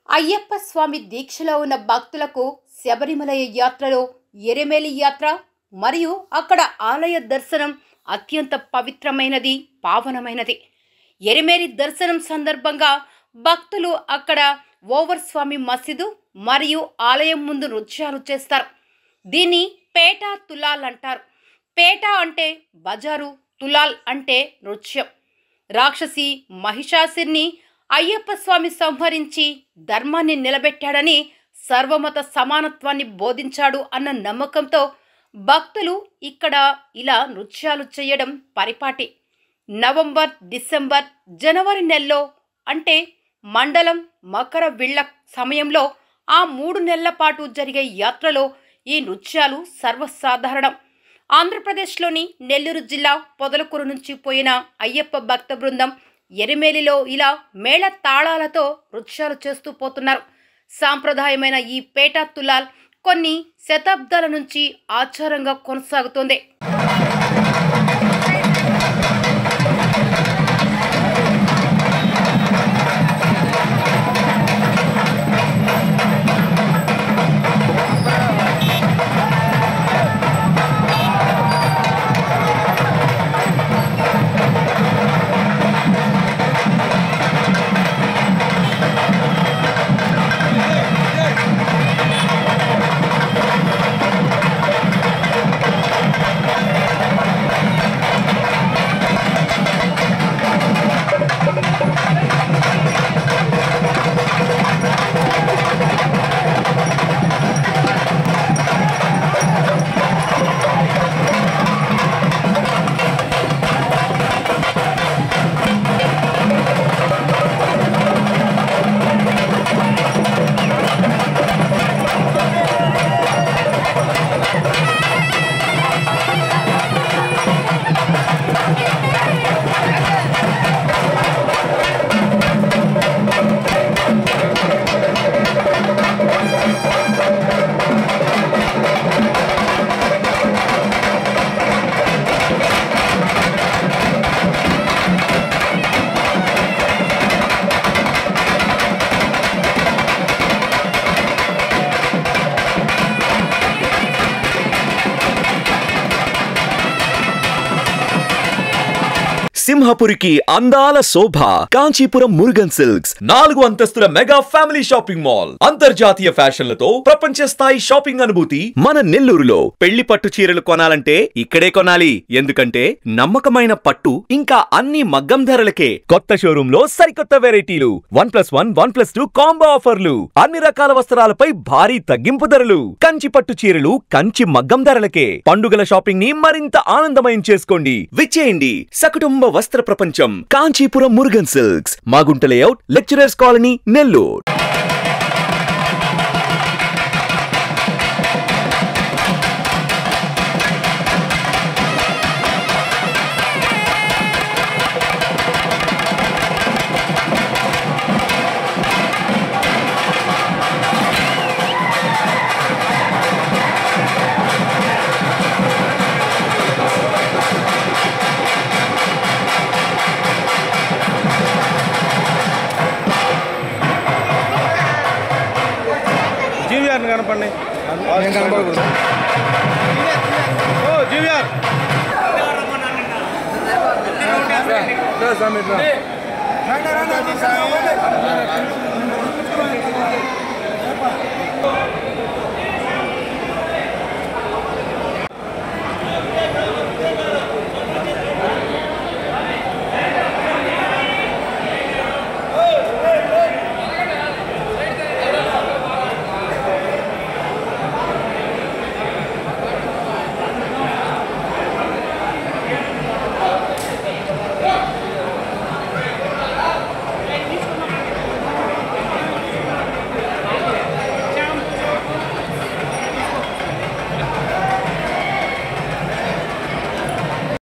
అయ్యప్ప స్వామి దీక్షలో ఉన్న భక్తులకు శబరిమలయ యాత్రలో ఎరెమేలి యాత్ర మరియు అక్కడ ఆలయ దర్శనం అత్యంత పవిత్రమైనది పావనమైనది ఎరిమేలి దర్శనం సందర్భంగా భక్తులు అక్కడ ఓవర్ స్వామి మసీదు మరియు ఆలయం ముందు నృత్యాలు చేస్తారు దీన్ని పేట తులాల్ అంటారు పేట అంటే బజారు తులాల్ అంటే నృత్యం రాక్షసి మహిషాసుర్ని అయ్యప్ప స్వామి సంహరించి ధర్మాన్ని నిలబెట్టాడని సర్వమత సమానత్వాన్ని బోధించాడు అన్న నమ్మకంతో భక్తులు ఇక్కడ ఇలా నృత్యాలు చేయడం పరిపాటి నవంబర్ డిసెంబర్ జనవరి నెలలో అంటే మండలం మకర విళ్ళ సమయంలో ఆ మూడు నెలల పాటు జరిగే యాత్రలో ఈ నృత్యాలు సర్వసాధారణం ఆంధ్రప్రదేశ్లోని నెల్లూరు జిల్లా పొదలకూరు నుంచి పోయిన అయ్యప్ప భక్త బృందం ఎరిమేలిలో ఇలా మేళ తాళాలతో నృత్యాలు చేస్తూ పోతున్నారు సాంప్రదాయమైన ఈ పేట తులాల్ కొన్ని శతాబ్దాల నుంచి ఆచారంగా కొనసాగుతోంది సింహపురికి అందాల శోభ కాంచీపురం మురుగన్ సిల్క్స్ నాలుగు అంతస్తుల మెగా ఫ్యామిలీ షాపింగ్ మాల్ అంతర్జాతీయ ఫ్యాషన్లతో ప్రపంచ స్థాయి షాపింగ్ అనుభూతి మన నెల్లూరులో పెళ్లి పట్టు చీరలు కొనాలంటే ఇక్కడే కొనాలి ఎందుకంటే నమ్మకమైన పట్టు ఇంకా అన్ని మగ్గం ధరలకే కొత్త షోరూమ్ లో సరికొత్త వెరైటీలు one plus one one plus two combo ఆఫర్లు అన్ని రకాల వస్త్రాలపై భారీ తగ్గింపు ధరలు కంచి పట్టు చీరలు కంచి మగ్గం ధరలకే పండుగల షాపింగ్ ని మరింత ఆనందమయం చేసుకోండి విచ్చేయండి సకుటుంబ వస్త్ర ప్రపంచం Kanchipuram Murugan silks Magunta layout lecturers colony Nellore జీవిఆర్ని కనపండి నేను కనపడకూడదు ఓ జీవిఆర్ స్వామి ఇట్లా.